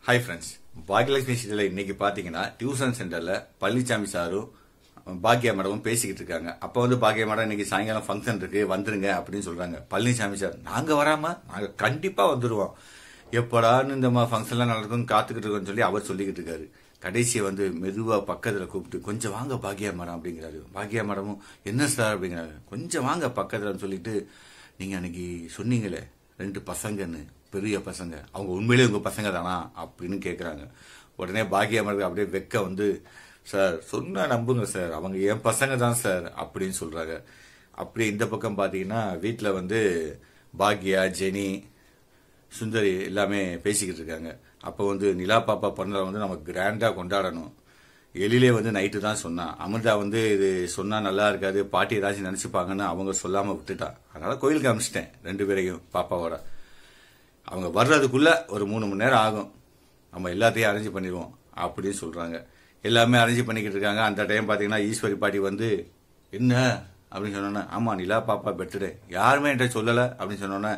hi friends Baakiyalakshmi serial இன்னைக்கு பாத்தீங்கன்னா tuition சென்டர்ல பழனிசாமி சாரும் பாக்கியா மேடமும் பேசிக்கிட்டு இருக்காங்க அப்ப வந்து பாக்கியா மேடம் இன்னைக்கு சாயங்காலம் ஃபங்க்ஷன் இருக்கு வந்துருங்க அப்படின்னு சொல்றாங்க பழனிசாமி சார் நாங்க வராம நாங்க கண்டிப்பா வந்துருவோம் எப்படான்னு இந்த மாதிரி ஃபங்க்ஷன்லாம் நடக்கும் காத்துக்கிட்டு இருக்கோம்னு சொல்லி அவர் சொல்லிக்கிட்டு இருக்காரு கடைசியை வந்து மெதுவா பக்கத்துல கூப்பிட்டு கொஞ்சம் வாங்க பாக்கியா மேடம் அப்படிங்கிறாரு பாக்கியா மேடமும் என்ன சார் அப்படிங்கிறாரு கொஞ்சம் வாங்க பக்கத்துலன்னு சொல்லிட்டு நீங்க அன்னைக்கு சொன்னீங்களே ரெண்டு பசங்கன்னு பெரிய பசங்க அவங்க உண்மையிலேயே உங்க பசங்க தானா அப்படின்னு கேக்குறாங்க உடனே பாக்கியா மேடம் அப்படியே வெக்க வந்து சார் சொன்னா நம்புங்க சார் அவங்க என் பசங்க தான் சார் அப்படின்னு சொல்றாங்க அப்படியே இந்த பக்கம் பாத்தீங்கன்னா வீட்டுல வந்து பாக்யா ஜெனி சுந்தரி எல்லாமே பேசிக்கிட்டு இருக்காங்க அப்போ வந்து நிலா பாப்பா பிறந்ததை வந்து நம்ம கிராண்டா கொண்டாடணும் எழிலே வந்து நைட்டு தான் சொன்னான் அமிர்தா வந்து இது சொன்னா நல்லா இருக்காது பாட்டி ஏதாச்சும் நினைச்சுப்பாங்கன்னு அவங்க சொல்லாம விட்டுட்டா அதனால கோயிலுக்கு அனுப்பிச்சிட்டேன் ரெண்டு பேரையும் பாப்பாவோட அவங்க வர்றதுக்குள்ள ஒரு மூணு மணி நேரம் ஆகும் நம்ம எல்லாத்தையும் அரேஞ்ச் பண்ணிடுவோம் அப்படின்னு சொல்றாங்க எல்லாமே அரேஞ்ச் பண்ணிக்கிட்டு இருக்காங்க அந்த டைம் பாத்தீங்கன்னா ஈஸ்வரி பாட்டி வந்து என்ன அப்படின்னு சொன்னோன்னே ஆமா நிலா பாப்பா பெட்டுடே யாருமே என்கிட்ட சொல்லல அப்படின்னு சொன்னோன்னே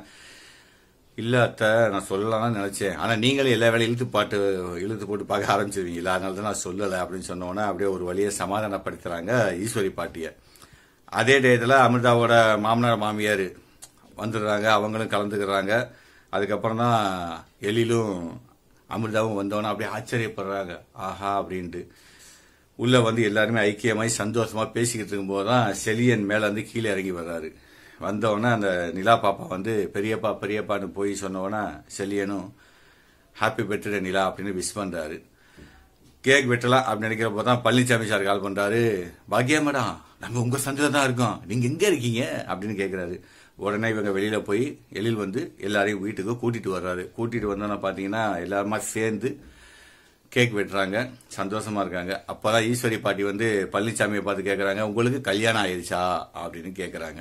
இல்ல அத்தை நான் சொல்லலாம்னு நினைச்சேன் ஆனா நீங்களே எல்லா வேலையும் இழுத்து பாட்டு இழுத்து போட்டு பார்க்க ஆரம்பிச்சிருவீங்களா அதனால தான் நான் சொல்லல அப்படின்னு சொன்னோன்னே அப்படியே ஒரு வழியை சமாதானப்படுத்துறாங்க ஈஸ்வரி பாட்டிய அதே டயத்துல அமிர்தாவோட மாமனார் மாமியார் வந்துடுறாங்க அவங்களும் கலந்துக்கிறாங்க அதுக்கப்புறம் தான் எழிலும் அமிர்தாவும் வந்தவொன்னே அப்படியே ஆச்சரியப்படுறாங்க ஆஹா அப்படின்ட்டு உள்ள வந்து எல்லாருமே ஐக்கியமாய் சந்தோஷமா பேசிக்கிட்டு இருக்கும்போது தான் செலியன் மேல இருந்து கீழே இறங்கி வர்றாரு வந்தவொடனே அந்த நிலா பாப்பா வந்து பெரியப்பா பெரியப்பான்னு போய் சொன்னவொடனே செலியனும் ஹாப்பி பர்த்டே நிலா அப்படின்னு விஷ் பண்றாரு கேக் வெட்டலாம் அப்படின்னு நினைக்கிறப்போ தான் பழனிசாமி சார் கால் பண்றாரு பாக்கியா மேடம் நாங்க உங்க சந்தில தான் இருக்கோம் நீங்க எங்க இருக்கீங்க அப்படின்னு கேக்குறாரு உடனே இவங்க வெளியில போய் எழில் வந்து எல்லாரையும் வீட்டுக்கு கூட்டிட்டு வர்றாரு கூட்டிட்டு வந்தோன்னா பாத்தீங்கன்னா எல்லாருமா சேர்ந்து கேக் வெட்டுறாங்க சந்தோஷமா இருக்காங்க அப்பதான் ஈஸ்வரி பாட்டி வந்து பழனிசாமியை பார்த்து கேக்குறாங்க உங்களுக்கு கல்யாணம் ஆயிடுச்சா அப்படின்னு கேக்குறாங்க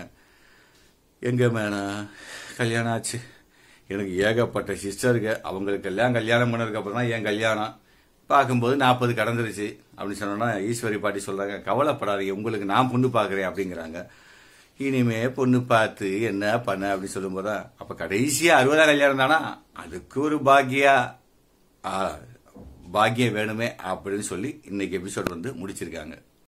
எங்க மேடம் கல்யாணம் ஆச்சு எனக்கு ஏகப்பட்ட சிஸ்டருக்கு அவங்களுக்கு எல்லாம் கல்யாணம் பண்ணதுக்கு அப்புறம் தான் என் கல்யாணம் பார்க்கும்போது நாற்பது கடந்துருச்சு அப்படின்னு சொன்னோன்னா ஈஸ்வரி பாட்டி சொல்றாங்க கவலைப்படாதீங்க உங்களுக்கு நான் பொண்ணு பார்க்குறேன் அப்படிங்கிறாங்க இனிமே பொண்ணு பார்த்து என்ன பண்ண அப்படின்னு சொல்லும்போது தான் அப்ப கடைசியா அறுபதாம் கல்யாணம் தானா அதுக்கு ஒரு பாக்கியா ஆ, பாக்கியம் வேணுமே அப்படின்னு சொல்லி இன்னைக்கு எபிசோட் வந்து முடிச்சிருக்காங்க